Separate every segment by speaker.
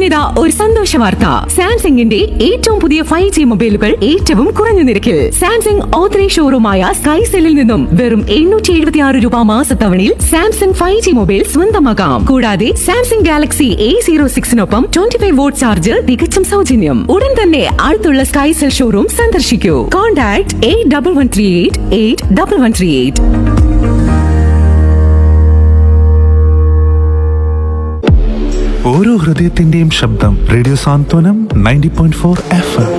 Speaker 1: ഇന്നിതാ ഒരു സന്തോഷ വാർത്ത സാംസങ്ങിന്റെ ഏറ്റവും പുതിയ ഫൈവ് ജി മൊബൈലുകൾ ഏറ്റവും കുറഞ്ഞ നിരക്കിൽ സാംസങ് ഓത്തറൈസ് ഷോറൂമായ സ്കൈ സെല്ലിൽ നിന്നും വെറും എണ്ണൂറ്റി എഴുപത്തി ആറ് രൂപ മാസത്തവണയിൽ സാംസങ് ഫൈവ് ജി മൊബൈൽ സ്വന്തമാക്കാം കൂടാതെ സാംസങ് ഗാലക്സി എ സീറോ സിക്സിനൊപ്പം ട്വന്റി ഫൈവ് വോട്ട് ചാർജ് തികച്ചും സൗജന്യം ഉടൻ തന്നെ അടുത്തുള്ള സ്കൈ സെൽ ഷോറൂം സന്ദർശിക്കൂ contact eight double one three eight eight double one three eight
Speaker 2: ഓരോ ഹൃദയത്തിന്റെയും ശബ്ദം radio Santhwanam ninety point four F M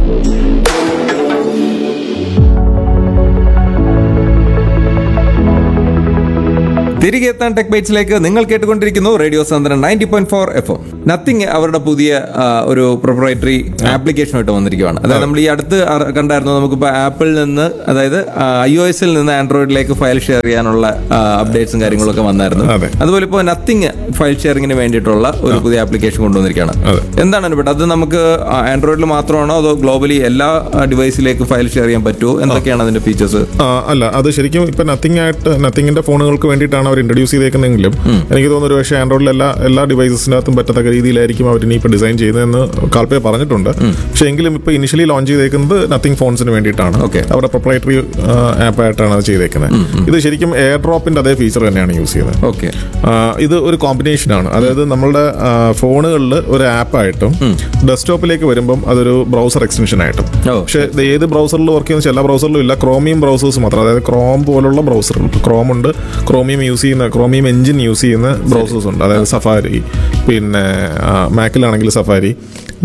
Speaker 3: തിരികെ എത്താൻ ടെക് ബൈറ്റ്സിലേക്ക് നിങ്ങൾ കേട്ടുകൊണ്ടിരിക്കുന്നു radio Santhwanam ninety point four F M Nothing അവരുടെ പുതിയ ആ, ഒരു പ്രൊപ്രൈറ്ററി ആപ്ലിക്കേഷനായിട്ട് വന്നിരിക്കുകയാണ് അതായത് നമ്മൾ ഈ അടുത്ത് അറ- കണ്ടായിരുന്നു നമുക്കിപ്പോൾ ആപ്പിളിൽ നിന്ന് അതായത് ഐ ഒ എസിൽ നിന്ന് ആൻഡ്രോയിഡിലേക്ക് ഫയൽ ഷെയർ ചെയ്യാനുള്ള അപ്ഡേറ്റ്സും കാര്യങ്ങളൊക്കെ വന്നായിരുന്നു
Speaker 4: അതെ.
Speaker 3: അതുപോലെ ഇപ്പോൾ നത്തിങ് ഫയൽ ഷെയറിങ്ങിന് വേണ്ടിയിട്ടുള്ള ഒരു പുതിയ ആപ്ലിക്കേഷൻ കൊണ്ടുവന്നിരിക്കുകയാണ്
Speaker 4: അതെ.
Speaker 3: എന്താണ് അനുപേട്ട അത് നമുക്ക് ആൻഡ്രോയിഡിൽ മാത്രമാണോ അതോ ഗ്ലോബലി എല്ലാ ഡിവൈസിലേക്ക് ഫയൽ ഷെയർ ചെയ്യാൻ പറ്റുമോ എന്തൊക്കെയാണ് അതിന്റെ ഫീച്ചേഴ്സ്
Speaker 4: ആ, അല്ല അത് ശരിക്കും ഇപ്പൊ നത്തിങ് ആയിട്ട് നത്തിങ്ങിന്റെ ഫോണുകൾക്ക് വേണ്ടിയിട്ടാണ് അവർ ഇൻട്രൊഡ്യൂസ് ചെയ്തേക്കുന്നെങ്കിലും എനിക്ക് തോന്നുന്നു ഒരു പക്ഷേ ആൻഡ്രോയിഡിൽ എല്ലാ എല്ലാ ഡിവൈസസിനകത്തും പറ്റത്തക്ക രീതിയിലായിരിക്കും അവർ ഇനി ഇപ്പൊ ഡിസൈൻ ചെയ്യുന്നതെന്ന് കാൽപ്പേ പറഞ്ഞിട്ടുണ്ട് പക്ഷേ എങ്കിലും ഇപ്പൊ ഇനിഷ്യലി ലോഞ്ച് ചെയ്തേക്കുന്നത് നത്തിങ് ഫോൺസിന് വേണ്ടിയിട്ടാണ്
Speaker 3: Okay.
Speaker 4: അവരുടെ പ്രൊപ്പറേറ്ററി ആപ്പ് ആയിട്ടാണ് അത് ചെയ്തേക്കുന്നത് ഇത് ശരിക്കും എയർ ഡ്രോപ്പിന്റെ അതേ ഫീച്ചർ തന്നെയാണ് യൂസ് ചെയ്യുന്നത്
Speaker 3: ഓക്കെ
Speaker 4: ആ, ഇത് ഒരു കോമ്പിനേഷനാണ് അതായത് നമ്മളുടെ ഫോണുകളിൽ ഒരു ആപ്പായിട്ടും ഡെസ്ക്ടോപ്പിലേക്ക് വരുമ്പം അതൊരു ബ്രൗസർ എക്സ്റ്റൻഷൻ ആയിട്ടും
Speaker 3: ഓ.
Speaker 4: പക്ഷേ ഇത് ഏത് ബ്രൗസറിൽ വർക്ക് ചെയ്യുന്ന എല്ലാ ബ്രൗസറിലും ഇല്ല ക്രോമിയം ബ്രൗസേഴ്സ് മാത്രം അതായത് ക്രോം പോലുള്ള ബ്രൗസർ ക്രോം ഉണ്ട് ക്രോമിയം യൂസ് ചെയ്യുന്ന ക്രോമിയം എഞ്ചിൻ യൂസ് ചെയ്യുന്ന ബ്രൗസേഴ്സ് ഉണ്ട് അതായത് സഫാരി പിന്നെ മാക്കിലാണെങ്കിൽ സഫാരി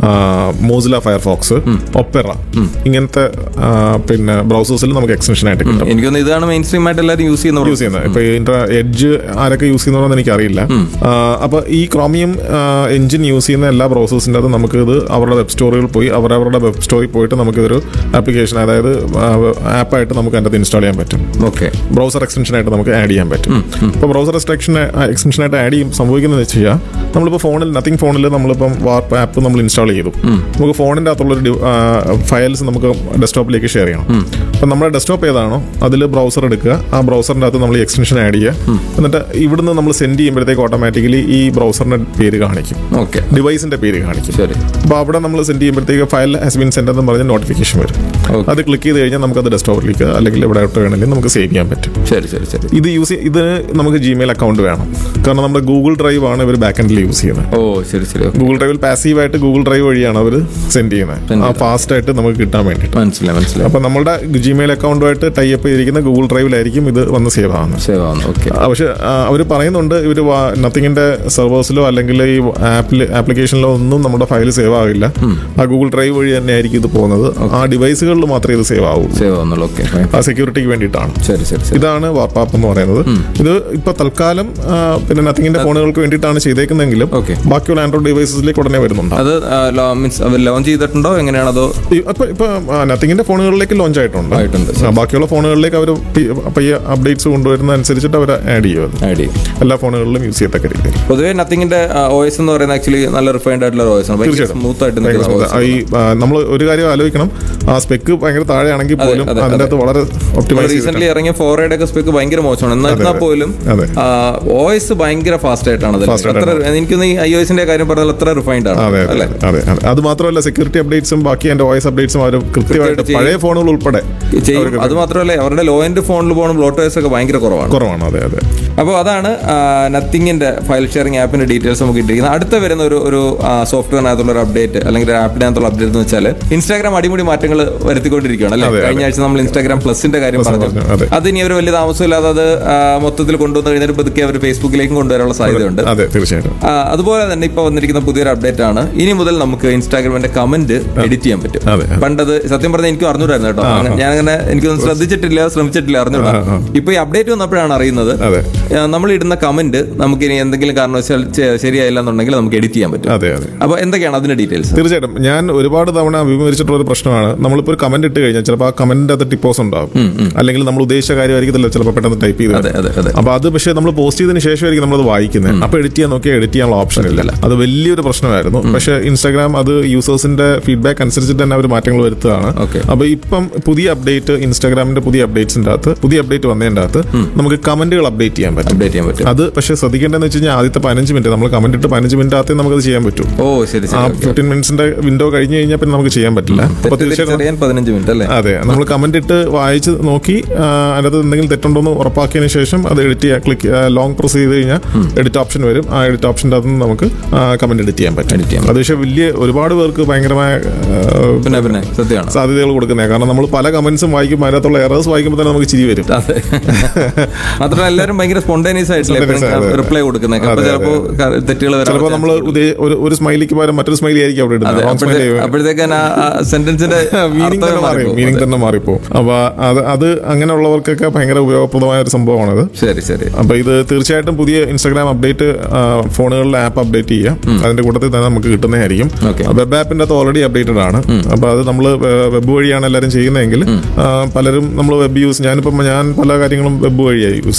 Speaker 4: മോസില ഫയർഫോക്സ് ഒപ്പെറ ഇങ്ങനത്തെ ആ, പിന്നെ ബ്രൗസേഴ്സിൽ നമുക്ക് എക്സ്റ്റൻഷൻ ആയിട്ട് കിട്ടും
Speaker 3: എനിക്കൊന്ന് ഇതാണ് മെയിൻ സ്ട്രീം ആയിട്ട് എല്ലാവരും യൂസ് ചെയ്യുന്നത്
Speaker 4: യൂസ് ചെയ്യുന്നത് ഇപ്പൊ ഇന്റർ എഡ്ജ് ആരൊക്കെ യൂസ് ചെയ്യുന്നതെന്ന് എനിക്കറിയില്ല ആ, അപ്പൊ ഈ ക്രോമിയം എഞ്ചിൻ യൂസ് ചെയ്യുന്ന എല്ലാ ബ്രൗസേഴ്സിൻ്റെ അത് നമുക്ക് ഇത് അവരുടെ വെബ് സ്റ്റോറിൽ പോയി അവരവരുടെ വെബ് സ്റ്റോറിൽ പോയിട്ട് നമുക്ക് ഇതൊരു ആപ്ലിക്കേഷൻ അതായത് ആപ്പായിട്ട് നമുക്ക് അതിൻ്റെ അത് ഇൻസ്റ്റാൾ ചെയ്യാൻ പറ്റും
Speaker 3: ഓക്കെ
Speaker 4: ബ്രൗസർ എക്സ്റ്റൻഷൻ ആയിട്ട് നമുക്ക് ആഡ് ചെയ്യാൻ പറ്റും ഇപ്പോൾ ബ്രൗസർ എക്സ്റ്റൻഷൻ എക്സ്റ്റൻഷൻ ആയിട്ട് ആഡ് ചെയ്യും സംഭവിക്കുന്നത് വെച്ച് കഴിഞ്ഞാൽ നമ്മളിപ്പോൾ ഫോണിൽ നത്തിങ് ഫോണിൽ നമ്മളിപ്പം വാർപ്പ് ആപ്പ് നമ്മൾ ഇൻസ്റ്റാൾ ചെയ്തു നമുക്ക് ഫോണിൻ്റെ അകത്തുള്ളൊരു ഫയൽസ് നമുക്ക് ഡെസ്ക്ടോപ്പിലേക്ക് ഷെയർ ചെയ്യണം അപ്പം നമ്മുടെ ഡെസ്ക്ടോപ്പ് ഏതാണോ അതിൽ ബ്രൗസർ എടുക്കുക ആ ബ്രൗസറിൻ്റെ അകത്ത് നമ്മൾ എക്സ്റ്റൻഷൻ ആഡ് ചെയ്യുക എന്നിട്ട് ഇവിടുന്ന് നമ്മൾ സെൻഡ് ചെയ്യുമ്പോഴത്തേക്ക് ഓട്ടോമാറ്റിക്കലി ഈ ബ്രൗസറിൻ്റെ പേര് കാണിക്കും
Speaker 3: ഓക്കെ
Speaker 4: ഡിവൈസിന്റെ പേര് കാണിക്കും
Speaker 3: ശരി
Speaker 4: അപ്പോൾ അവിടെ നമ്മൾ സെൻഡ് ചെയ്യുമ്പോഴത്തേക്ക് ഫയൽ ഹാസ് ബീൻ സെൻഡ് എന്ന് പറഞ്ഞ് നോട്ടിഫിക്കേഷൻ വരും
Speaker 3: Okay.
Speaker 4: അത് ക്ലിക്ക് ചെയ്ത് കഴിഞ്ഞാൽ നമുക്കത് ഡെസ്ക്ടോപ്പിലേക്ക് അല്ലെങ്കിൽ എവിടെ വേണമെങ്കിലും നമുക്ക് സേവ് ചെയ്യാൻ പറ്റും
Speaker 3: ശരി ശരി ശരി
Speaker 4: ഇത് യൂസ് ഇത് നമുക്ക് ജിമെയിൽ അക്കൗണ്ട് വേണം കാരണം നമ്മുടെ ഗൂഗിൾ ഡ്രൈവ് ആണ് ഇവർ ബാക്ക് എൻഡിൽ യൂസ് ചെയ്യുന്നത്
Speaker 3: ഓ ശരി ശരി okay.
Speaker 4: ഗൂഗിൾ ഡ്രൈവിൽ പാസീവ് ആയിട്ട് ഗൂഗിൾ ഡ്രൈവ് വഴിയാണ് അവർ സെൻഡ് ചെയ്യുന്നത്
Speaker 3: Send
Speaker 4: ആ ഫാസ്റ്റ് ആയിട്ട് നമുക്ക് കിട്ടാൻ വേണ്ടിയിട്ട്
Speaker 3: മനസ്സിലായി മനസ്സിലായി
Speaker 4: അപ്പൊ നമ്മുടെ ജിമെയിൽ അക്കൗണ്ടുമായിട്ട് ടൈ അപ്പ് ചെയ്തിരിക്കുന്ന ഗൂഗിൾ ഡ്രൈവിലായിരിക്കും ഇത് വന്ന് സേവ് ആവുന്നത്
Speaker 3: സേവ് ആവുന്നു ഓക്കെ
Speaker 4: ആ, പക്ഷെ അവർ പറയുന്നുണ്ട് ഇവർ നത്തിങ്ങിന്റെ സെർവേഴ്സിലോ അല്ലെങ്കിൽ ഈ ആപ്പിൽ ആപ്ലിക്കേഷനിലോ ഒന്നും നമ്മുടെ ഫയൽ സേവ് ആവില്ല ആ ഗൂഗിൾ ഡ്രൈവ് വഴി തന്നെ ആയിരിക്കും ഇത് പോകുന്നത് ആ ഡിവൈസുകളിൽ മാത്രമേ ഇത് സേവ് ആവൂ
Speaker 3: സേവ് ആവുന്നുള്ളൂ ഓക്കെ
Speaker 4: ആ സെക്യൂരിറ്റിക്ക് വേണ്ടിയിട്ടാണ്
Speaker 3: ശരി ശരി ശരി
Speaker 4: ഇതാണ് വാർപ്പാപ്പ് എന്ന് പറയുന്നത് ഇത് ഇപ്പൊ തൽക്കാലം ആ, പിന്നെ നത്തിങ്ങിന്റെ ഫോണുകൾക്ക് വേണ്ടിയിട്ടാണ് ചെയ്തേക്കുന്നതെങ്കിലും
Speaker 3: Okay.
Speaker 4: ബാക്കിയുള്ള ആൻഡ്രോയിഡ് ഡിവൈസസിലേക്ക് ഉടനെ വരുന്നുണ്ട്
Speaker 3: അത് മീൻസ് അവർ ലോഞ്ച് ചെയ്തിട്ടുണ്ടോ എങ്ങനെയാണ് അതോ
Speaker 4: ഇപ്പൊ ഇപ്പൊ നത്തിങ്ങിന്റെ ഫോണുകളിലേക്ക് ലോഞ്ച് ആയിട്ടുണ്ട്
Speaker 3: ആയിട്ടുണ്ട്.
Speaker 4: ആ, ബാക്കിയുള്ള ഫോണുകളിലേക്ക് അവർ പയ്യെ അപ്ഡേറ്റ്സ് കൊണ്ടുവരുന്ന അനുസരിച്ചിട്ട് അവർ ആഡ് ചെയ്യും അത്.
Speaker 3: ഐ ഡി
Speaker 4: എല്ലാ ഫോണുകളിലും യൂസ് ചെയ്യത്തക്ക രീതിയിൽ
Speaker 3: പൊതുവേ നത്തിങ്ങിന്റെ ഓയിസ് എന്ന് പറയുന്നത് ആക്ച്വലി നല്ല റിഫൈൻഡ് ആയിട്ടുള്ള ഓയിസ് ആണ് ഭയങ്കര
Speaker 4: തീർച്ചയായിട്ടും.
Speaker 3: സ്മൂത്ത് ആയിട്ട്
Speaker 4: ഭയങ്കര
Speaker 3: നിൽക്കുന്ന
Speaker 4: smooth. ആ, ഈ നമ്മൾ ഒരു കാര്യം ആലോചിക്കണം ആ സ്പെക്ക് ഭയങ്കര താഴെയാണെങ്കിൽ പോലും
Speaker 3: അതെ,
Speaker 4: അതിന്റെ അകത്ത് വളരെ ഒപ്റ്റിമൈസ്
Speaker 3: റീസെന്റ് ഇറങ്ങിയ ഫോറയുടെ ഒക്കെ സ്പെക്ക് ഭയങ്കര മോശമാണ് എന്നാൽ
Speaker 4: അതെ, അതെ.
Speaker 3: പോലും
Speaker 4: അതെ.
Speaker 3: ഓയിസ് ഭയങ്കര ഫാസ്റ്റ് ആയിട്ടാണ് അതിൽ.
Speaker 4: Fast ആയിട്ടാണ്.
Speaker 3: അത്ര എനിക്കൊന്ന് ഈ ഐ ഒസിന്റെ കാര്യം പറഞ്ഞാൽ അത്ര റിഫൈൻഡ് ആണ്
Speaker 4: അതെ അതെ
Speaker 3: അല്ലേ
Speaker 4: അതെ അതെ അത് മാത്രമല്ല സെക്യൂരിറ്റി അപ്ഡേറ്റ്സും ബാക്കി അതിന്റെ വോയിസ് അപ്ഡേറ്റ്സും അവർ കൃത്യമായിട്ട്
Speaker 3: ചെയ്യും.
Speaker 4: പഴയ ഫോണുകൾ ഉൾപ്പെടെ
Speaker 3: ചെയ്യും
Speaker 4: അവർക്ക്
Speaker 3: അത് മാത്രമല്ല അവരുടെ ലോ എൻഡ് ഫോണിൽ പോകുന്ന ബ്ലോട്ടേഴ്സ് ഒക്കെ ഭയങ്കര കുറവാണ്
Speaker 4: കുറവാണ് അതെ അതെ
Speaker 3: അപ്പോൾ അതാണ് നത്തിങ്ങിന്റെ ഫയൽ ഷെയറിംഗ് ആപ്പിന്റെ ഡീറ്റെയിൽസ് നമുക്ക് ഇട്ടിരിക്കുന്നത് അടുത്ത വരുന്ന ഒരു ഒരു സോഫ്റ്റ്വെയറിനകത്തുള്ള ഒരു അപ്ഡേറ്റ് അല്ലെങ്കിൽ ഒരു ആപ്പിനകത്തുള്ള അപ്ഡേറ്റ് എന്ന് വെച്ചാൽ ഇൻസ്റ്റാഗ്രാം അടിമുടി മാറ്റങ്ങൾ വരുത്തിക്കൊണ്ടിരിക്കുകയാണ് അല്ലേ
Speaker 4: അതെ, അതെ.
Speaker 3: കഴിഞ്ഞ ആഴ്ച നമ്മൾ ഇൻസ്റ്റാഗ്രാം പ്ലസിന്റെ കാര്യം
Speaker 4: Plus
Speaker 3: പറഞ്ഞു
Speaker 4: പറഞ്ഞു, അതെ.
Speaker 3: അത് ഇനി അവർ വലിയ താമസമില്ലാതെ അത് ആ, മൊത്തത്തിൽ കൊണ്ടുവന്ന് കഴിഞ്ഞിട്ട് പതുക്കെ അവർ ഫേസ്ബുക്കിലേക്കും കൊണ്ടുവരാനുള്ള സാധ്യതയുണ്ട്
Speaker 4: അതെ തീർച്ചയായിട്ടും
Speaker 3: ആ, അതുപോലെ തന്നെ ഇപ്പൊ വന്നിരിക്കുന്ന പുതിയൊരു അപ്ഡേറ്റ് ആണ് ഇനി മുതൽ നമുക്ക് ഇൻസ്റ്റാഗ്രാമിന്റെ കമന്റ് എഡിറ്റ് ചെയ്യാൻ പറ്റും
Speaker 4: അതെ, അതെ.
Speaker 3: പണ്ടത് സത്യം പറഞ്ഞാൽ എനിക്ക് അറിഞ്ഞൂടായിരുന്നു കേട്ടോ അങ്ങനെ- ഞാൻ അങ്ങനെ എനിക്കൊന്നും ശ്രദ്ധിച്ചിട്ടില്ല ശ്രമിച്ചിട്ടില്ല അറിഞ്ഞൂടാ ഇപ്പൊ ഈ അപ്ഡേറ്റ് വന്നപ്പോഴാണ് അറിയുന്നത്
Speaker 4: അതെ.
Speaker 3: ആ, നമ്മൾ ഇടുന്ന കമന്റ് നമുക്ക് ഇനി എന്തെങ്കിലും കാരണവശാൽ ചെ- ശരിയായില്ല എന്നുണ്ടെങ്കിൽ നമുക്ക് എഡിറ്റ് ചെയ്യാൻ പറ്റും
Speaker 4: അതെ അതെ
Speaker 3: അപ്പൊ എന്തൊക്കെയാണ് അതിന്റെ ഡീറ്റെയിൽസ്
Speaker 4: തീർച്ചയായിട്ടും ഞാൻ ഒരുപാട് തവണ വിമർശിച്ചിട്ടുള്ള ഒരു പ്രശ്നമാണ് നമ്മളിപ്പോൾ ഒരു നമ്മളൊരു കമന്റ് ഇട്ട് കഴിഞ്ഞാൽ ചിലപ്പോൾ ആ കമന്റിന്റെ അകത്ത് ടിപ്പോസ് ഉണ്ടാവും അല്ലെങ്കിൽ നമ്മൾ ഉദ്ദേശിച്ച കാര്യമായിരിക്കത്തില്ല ചിലപ്പോൾ പെട്ടെന്ന് ടൈപ്പ് ചെയ്ത്
Speaker 3: അതെ അതെ അതെ
Speaker 4: അപ്പൊ അത് പക്ഷേ നമ്മൾ പോസ്റ്റ് ചെയ്തതിന് ശേഷമായിരിക്കും നമ്മളത് വായിക്കുന്നത് അപ്പൊ എഡിറ്റ് ചെയ്യാൻ നോക്കിയാൽ എഡിറ്റ് ചെയ്യാനുള്ള ഓപ്ഷൻ ഇല്ല അത് വലിയൊരു പ്രശ്നമായിരുന്നു പക്ഷേ ഇൻസ്റ്റാഗ്രാം അത് യൂസേഴ്സിന്റെ ഫീഡ്ബാക്ക് അനുസരിച്ചിട്ട് തന്നെ അവർ മാറ്റങ്ങൾ വരുത്തുകയാണ്
Speaker 3: Okay.
Speaker 4: അപ്പൊ ഇപ്പം പുതിയ അപ്ഡേറ്റ് ഇൻസ്റ്റാഗ്രാമിന്റെ പുതിയ അപ്ഡേറ്റ്സിന്റെ അകത്ത് പുതിയ അപ്ഡേറ്റ് വന്നതിന്റെ അകത്ത് നമുക്ക് കമന്റുകൾ അപ്ഡേറ്റ് ചെയ്യാൻ പറ്റും
Speaker 3: അപ്ഡേറ്റ് ചെയ്യാൻ പറ്റും
Speaker 4: അത് പക്ഷേ ശ്രദ്ധിക്കേണ്ടതെന്ന് വെച്ച് കഴിഞ്ഞാൽ ആദ്യത്തെ പതിനഞ്ച് മിനിറ്റ് നമ്മൾ കമന്റ് ഇട്ട് പതിനഞ്ച് മിനിറ്റ് അകത്തേ നമുക്കത് ചെയ്യാൻ പറ്റൂ
Speaker 3: ഓ ശരി
Speaker 4: ആ
Speaker 3: ശരി okay.
Speaker 4: ഫിഫ്റ്റീൻ മിനിറ്റ്സിന്റെ വിൻഡോ കഴിഞ്ഞ് കഴിഞ്ഞാൽ പിന്നെ നമുക്ക് ചെയ്യാൻ പറ്റില്ല അപ്പൊ
Speaker 3: തെറ്റ്
Speaker 4: തീർച്ചയായിട്ടും
Speaker 3: തിരിച്ചറിയാൻ പതിനഞ്ച് മിനിറ്റ് അല്ലേ
Speaker 4: അതെ നമ്മൾ കമന്റ് ഇട്ട് വായിച്ച് നോക്കി ആ, അതിനകത്ത് എന്തെങ്കിലും തെറ്റുണ്ടോ എന്ന് ഉറപ്പാക്കിയതിന് ശേഷം അത് എഡിറ്റ് ചെയ്യാൻ ക്ലിക്ക് ലോങ് പ്രസ് ചെയ്ത് കഴിഞ്ഞാൽ എഡിറ്റ് ഓപ്ഷൻ വരും ആ എഡിറ്റ് ഓപ്ഷൻ്റെ അകത്ത് നിന്ന് നമുക്ക് കമന്റ് എഡിറ്റ് ചെയ്യാൻ പറ്റും
Speaker 3: Edit ചെയ്യാൻ
Speaker 4: അത് പക്ഷേ വലിയ ഒരുപാട് പേർക്ക് ഭയങ്കരമായ ആ,
Speaker 3: പിന്നെ പിന്നെ സത്യമാണ്
Speaker 4: സാധ്യതകൾ കൊടുക്കുന്നത് കാരണം നമ്മൾ പല കമന്റ്സും വായിക്കും അതിനകത്തുള്ള എറേഴ്സ് വായിക്കുമ്പോൾ തന്നെ നമുക്ക് ചിരി വരും
Speaker 3: അതെ മാത്രമല്ല എല്ലാവരും ഭയങ്കര സ്പോണ്ടേനിയസ് ആയിട്ടില്ല
Speaker 4: Spontaneous, അതെ, അതെ.
Speaker 3: റിപ്ലൈ കൊടുക്കുന്നത് അപ്പൊ
Speaker 4: അതെ, അതെ.
Speaker 3: ചിലപ്പോ ക- തെറ്റുകൾ വരാൻ
Speaker 4: ചിലപ്പോൾ നമ്മൾ ഒരു ഒരു സ്മൈലിക്ക് പകരം മറ്റൊരു സ്മൈലി ആയിരിക്കും അവിടെ ഇടുന്നത് Wrong smiley ആയിരിക്കും.
Speaker 3: അപ്പോഴത്തേക്ക് ആ സെന്റൻസിന്റെ
Speaker 4: മീനിങ് തന്നെ മാറി മീനിങ് തന്നെ മാറിപ്പോവും അപ്പൊ അത് അത് അങ്ങനെയുള്ളവർക്കൊക്കെ ഭയങ്കര ഉപയോഗപ്രദമായ ഒരു സംഭവമാണത്
Speaker 3: ശരി ശരി
Speaker 4: അപ്പൊ ഇത് തീർച്ചയായിട്ടും പുതിയ ഇൻസ്റ്റാഗ്രാം അപ്ഡേറ്റ് ഫോണുകളിലെ ആപ്പ് അപ്ഡേറ്റ് ചെയ്യാം അതിന്റെ കൂട്ടത്തിൽ തന്നെ നമുക്ക് കിട്ടുന്നതായിരിക്കും
Speaker 3: Okay.
Speaker 4: വെബ് ആപ്പിന്റെ അത് ഓൾറെഡി അപ്ഡേറ്റഡ് ആണ് അപ്പൊ അത് നമ്മൾ വെബ് വഴിയാണ് എല്ലാവരും ചെയ്യുന്നതെങ്കിൽ ആ, പലരും നമ്മൾ വെബ് യൂസ് ഞാനിപ്പം ഞാൻ പല കാര്യങ്ങളും വെബ് വഴിയായി യൂസ്